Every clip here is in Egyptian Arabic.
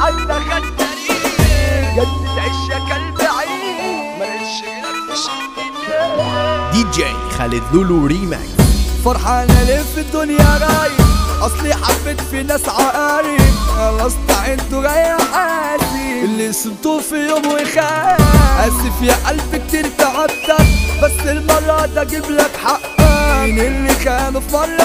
حتى خد طريق جدد عيش يا كلب عيد مالكش غيرك في شدتك دي جي خالد لولو ريماكس فرحان الف الدنيا رايق اصلي حبيت في ناس عقارب خلاص تعبتوا غير حاسي اللي سبتوه في يوم وخاف اسف يا قلبي كتير تعبتك بس المرة ده اجيب لك حقك مين اللي كانوا في مرة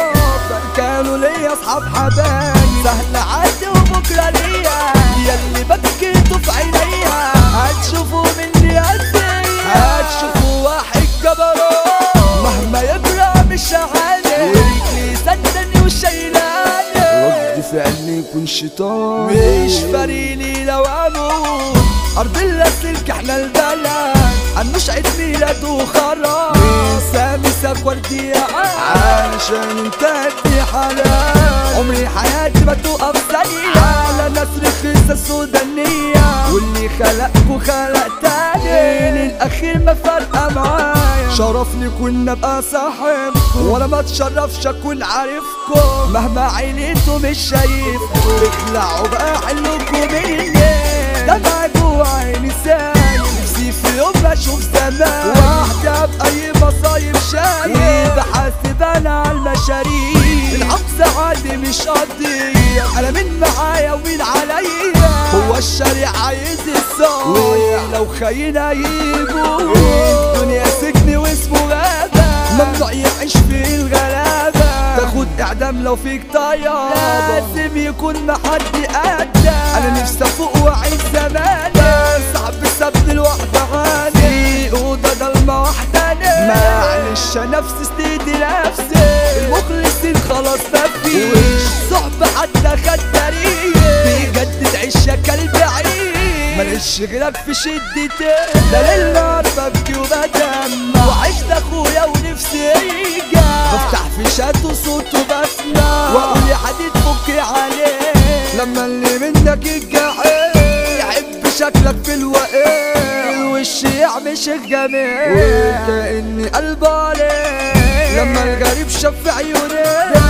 حب كانوا ليا اصحاب حبايب سهل عادي وبكرة ليا ياللي بكيتوا في عينيا هتشوفوا مني قد ايه هتشوفوا واحد جبروت مهما يجرى مش عالي ورجلي سندني وشايلاني رد فعلي يكون شيطان مش فارقلي لو اموت ارض اللاسلك احنا البلد مش عيد ميلاد وخلاص سامي ساب وردي علشان انت قد حلال عمري حياتي ما توقف ثانية على ناس رخيصة سودانية واللي خلقكوا خلق تاني الاخير ما فارقة معايا شرفني كنا ابقى صاحبكم وانا ما اتشرفش اكون عارفكم مهما عينيتوا مش شايفكم اخلعوا بقى حلوكم مني دمع جوا عيني سايب نفسي في يوم اشوف زمان واحدة بأي مصايب شايب بحاسب انا على المشاريع العكس عادي مش قضية انا مين معايا ومين عليا هو الشارع عايز الصايع لو خينا يجوا الدنيا سجن واسمه غابة ممنوع يعيش في الغلابة تاخد اعدام لو فيك طيارة لازم يكون محد قدك انا نفسي افوق واعيش زماني صعب السبت الوحدة عاني اوضة ضلمة وحداني معلش انا نفسي استيدي نفسي المخلصين خلاص مفيش صحبة حتى خد طريق بيجدد عيش يا كلب عيد ماليش غيرك في شدتي ده للنار ببكي وبدمع وعشت اخويا ونفسي يرجع بفتح في شات وصوته بسمع واقول يا حديد فكي عليه لما اللي منك الجحيم يحب شكلك في الوقت الوش يعمش الجميل وكأني قلب عليه لما الغريب شاف في عيوني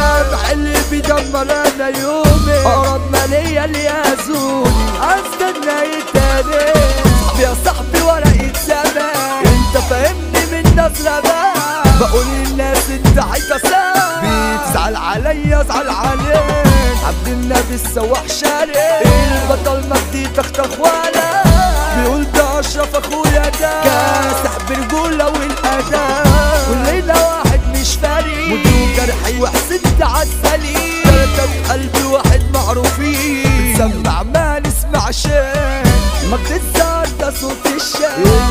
بحل بيدمر انا يومي اقرب ما ليا اللي يزوني استنى يتاني صاحبي يا صاحبي ورقة زمان انت فاهمني من نظرة بقى بقول للناس انت حيتصل بيتزعل عليا ازعل عليك عبد النبي السواح شاري البطل مجدي تختخ ولا بيقول ده اشرف اخويا ده كاسح برجولة والاداء كلنا واحد مش فارق ودو جرحي وحسنت عالسليم تلاتة في قلبي واحد معروفين بتسمع ما نسمع شيء مجد الزهر ده صوت الشام